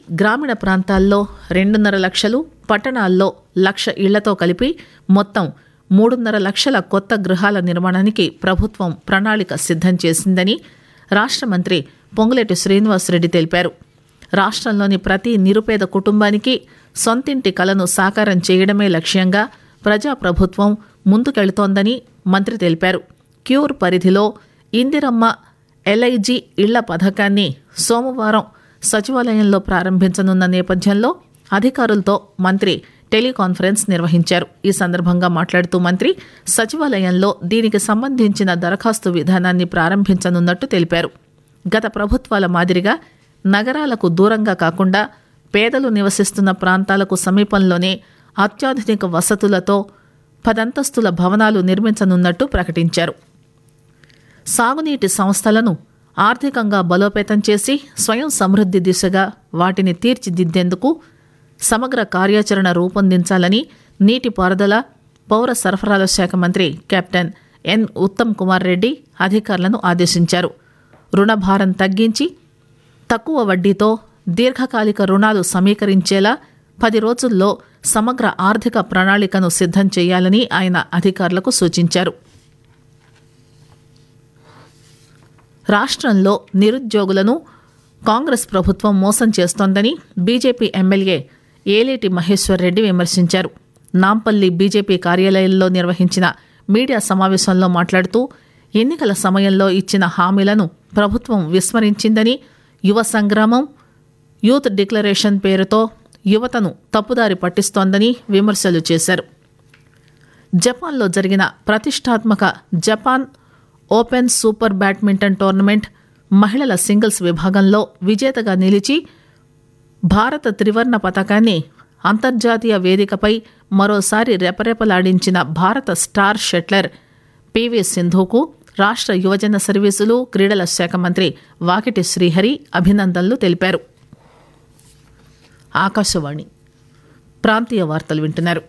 గ్రామీణ ప్రాంతాల్లో రెండున్నర లక్షలు పట్టణాల్లో లక్ష ఇళ్లతో కలిపి మొత్తం మూడున్నర లక్షల కొత్త గృహాల నిర్మాణానికి ప్రభుత్వం ప్రణాళిక సిద్ధం చేసిందని రాష్ట్ర మంత్రి పొంగులేటి శ్రీనివాసరెడ్డి తెలిపారు రాష్ట్రంలోని ప్రతి నిరుపేద కుటుంబానికి సొంతింటి కలను సాకారం చేయడమే లక్ష్యంగా ప్రజాప్రభుత్వం ముందుకెళుతోందని మంత్రి తెలిపారు క్యూర్ పరిధిలో ఇందిరమ్మ ఎల్ఐజి ఇళ్ల పథకాన్ని సోమవారం సచివాలయంలో ప్రారంభించనున్న నేపథ్యంలో అధికారులతో మంత్రి టెలికాన్ఫరెన్స్ నిర్వహించారు ఈ సందర్భంగా మాట్లాడుతూ మంత్రి సచివాలయంలో దీనికి సంబంధించిన దరఖాస్తు విధానాన్ని ప్రారంభించనున్నట్టు తెలిపారు గత ప్రభుత్వాల మాదిరిగా నగరాలకు దూరంగా కాకుండా పేదలు నివసిస్తున్న ప్రాంతాలకు సమీపంలోనే అత్యాధునిక వసతులతో పదంతస్తుల భవనాలు నిర్మించనున్నట్టు ప్రకటించారు సాగునీటి సంస్థలను ఆర్థికంగా బలోపేతం చేసి స్వయం సమృద్ధి దిశగా వాటిని తీర్చిదిద్దేందుకు సమగ్ర కార్యాచరణ రూపొందించాలని నీటిపారుదల పౌర సరఫరాల శాఖ మంత్రి కెప్టెన్ ఎన్ ఉత్తమ్ కుమార్ రెడ్డి అధికారులను ఆదేశించారు రుణభారం తగ్గించి తక్కువ వడ్డీతో దీర్ఘకాలిక రుణాలు సమీకరించేలా పది రోజుల్లో సమగ్ర ఆర్థిక ప్రణాళికను సిద్ధం చేయాలని ఆయన అధికారులకు సూచించారు రాష్ట్రంలో నిరుద్యోగులను కాంగ్రెస్ ప్రభుత్వం మోసం చేస్తోందని బీజేపీ ఎమ్మెల్యే ఏలేటి మహేశ్వర్ రెడ్డి విమర్శించారు నాంపల్లి బీజేపీ కార్యాలయంలో నిర్వహించిన మీడియా సమావేశంలో మాట్లాడుతూ ఎన్నికల సమయంలో ఇచ్చిన హామీలను ప్రభుత్వం విస్మరించిందని యువ సంగ్రామం యూత్ డిక్లరేషన్ పేరుతో యువతను తప్పుదారి పట్టిస్తోందని విమర్శలు చేశారు జపాన్లో జరిగిన ప్రతిష్టాత్మక Japan open super badminton tournament మహిళల సింగిల్స్ విభాగంలో విజేతగా నిలిచి భారత త్రివర్ణ పతాకాన్ని అంతర్జాతీయ వేదికపై మరోసారి రెపరెపలాడించిన భారత స్టార్ షట్లర్ పివి సింధుకు రాష్ట్ర యువజన సర్వీసులు క్రీడల శాఖ మంత్రి వాకిటి శ్రీహరి అభినందనలు తెలిపారు ఆకాశవాణి ప్రాంతీయ వార్తలు వింటున్నారు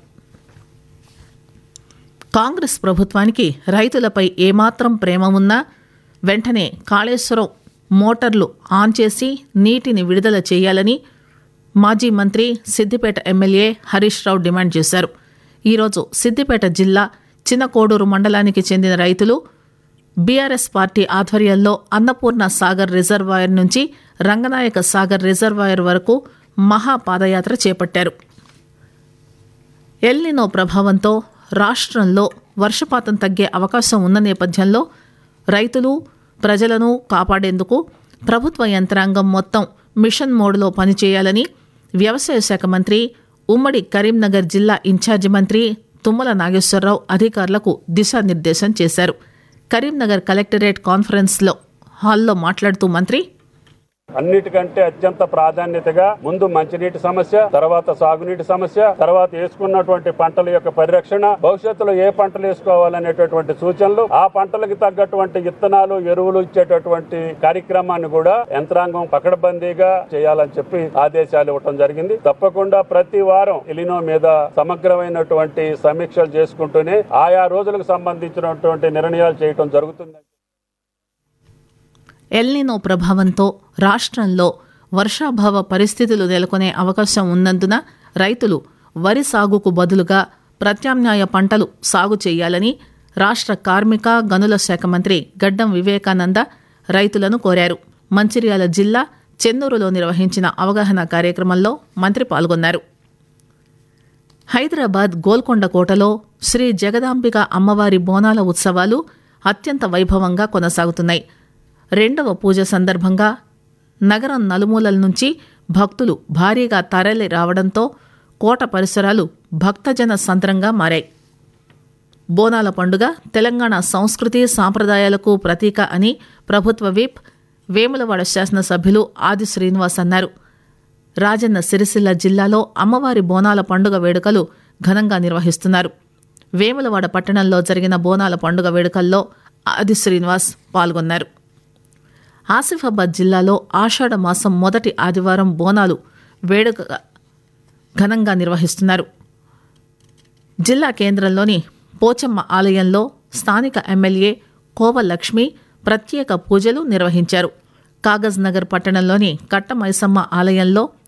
కాంగ్రెస్ ప్రభుత్వానికి రైతులపై ఏమాత్రం ప్రేమ ఉన్నా వెంటనే కాళేశ్వరం మోటార్లు ఆన్ చేసి నీటిని విడుదల చేయాలని మాజీ మంత్రి సిద్దిపేట ఎమ్మెల్యే హరీష్ రావు డిమాండ్ చేశారు ఈరోజు సిద్దిపేట జిల్లా చిన్నకోడూరు మండలానికి చెందిన రైతులు బీఆర్ఎస్ పార్టీ ఆధ్వర్యంలో అన్నపూర్ణ సాగర్ రిజర్వాయర్ నుంచి రంగనాయక సాగర్ రిజర్వాయర్ వరకు మహా పాదయాత్ర చేపట్టారు ఎల్నినో ప్రభావంతో రాష్ట్రంలో వర్షపాతం తగ్గే అవకాశం ఉన్న నేపథ్యంలో రైతులు ప్రజలను కాపాడేందుకు ప్రభుత్వ యంత్రాంగం మొత్తం మిషన్ మోడ్లో పనిచేయాలని వ్యవసాయ శాఖ మంత్రి ఉమ్మడి కరీంనగర్ జిల్లా ఇన్ఛార్జి మంత్రి తుమ్మల నాగేశ్వరరావు అధికారులకు దిశానిర్దేశం చేశారు కరీంనగర్ కలెక్టరేట్ కాన్ఫరెన్స్లో హాల్లో మాట్లాడుతూ మంత్రి అన్నిటికంటే అత్యంత ప్రాధాన్యతగా ముందు మంచినీటి సమస్య తర్వాత సాగునీటి సమస్య తర్వాత వేసుకున్నటువంటి పంటల యొక్క పరిరక్షణ భవిష్యత్తులో ఏ పంటలు వేసుకోవాలనేటటువంటి సూచనలు ఆ పంటలకు తగ్గటువంటి విత్తనాలు ఎరువులు ఇచ్చేటటువంటి కార్యక్రమాన్ని కూడా యంత్రాంగం పకడ్బందీగా చేయాలని చెప్పి ఆదేశాలు ఇవ్వడం జరిగింది తప్పకుండా ప్రతి వారం ఎలినో మీద సమగ్రమైనటువంటి సమీక్షలు చేసుకుంటూనే ఆయా రోజులకు సంబంధించినటువంటి నిర్ణయాలు చేయడం జరుగుతుంది ఎల్నినో ప్రభావంతో రాష్ట్రంలో వర్షాభావ పరిస్థితులు నెలకొనే అవకాశం ఉన్నందున రైతులు వరి సాగుకు బదులుగా ప్రత్యామ్నాయ పంటలు సాగు చేయాలని రాష్ట్ర కార్మిక గనుల శాఖ మంత్రి గడ్డం వివేకానంద రైతులను కోరారు మంచిర్యాల జిల్లా చెన్నూరులో నిర్వహించిన అవగాహన కార్యక్రమంలో మంత్రి పాల్గొన్నారు హైదరాబాద్ గోల్కొండ కోటలో శ్రీ జగదాంబిక అమ్మవారి బోనాల ఉత్సవాలు అత్యంత వైభవంగా కొనసాగుతున్నాయి రెండవ పూజ సందర్భంగా నగరం నలుమూలల నుంచి భక్తులు భారీగా తరలి రావడంతో కోట పరిసరాలు భక్తజన సంద్రంగా మారాయి బోనాల పండుగ తెలంగాణ సంస్కృతి సాంప్రదాయాలకు ప్రతీక అని ప్రభుత్వ విప్ వేములవాడ శాసనసభ్యులు ఆది శ్రీనివాస్ అన్నారు రాజన్న సిరిసిల్ల జిల్లాలో అమ్మవారి బోనాల పండుగ వేడుకలు ఘనంగా నిర్వహిస్తున్నారు వేములవాడ పట్టణంలో జరిగిన బోనాల పండుగ వేడుకల్లో ఆది శ్రీనివాస్ పాల్గొన్నారు ఆసిఫాబాద్ జిల్లాలో ఆషాఢ మాసం మొదటి ఆదివారం బోనాలు వేడుక ఘనంగా నిర్వహిస్తున్నారు జిల్లా కేంద్రంలోని పోచమ్మ ఆలయంలో స్థానిక ఎమ్మెల్యే కోవ లక్ష్మి ప్రత్యేక పూజలు నిర్వహించారు కాగజ్ నగర్ పట్టణంలోని కట్టమైసమ్మ ఆలయంలో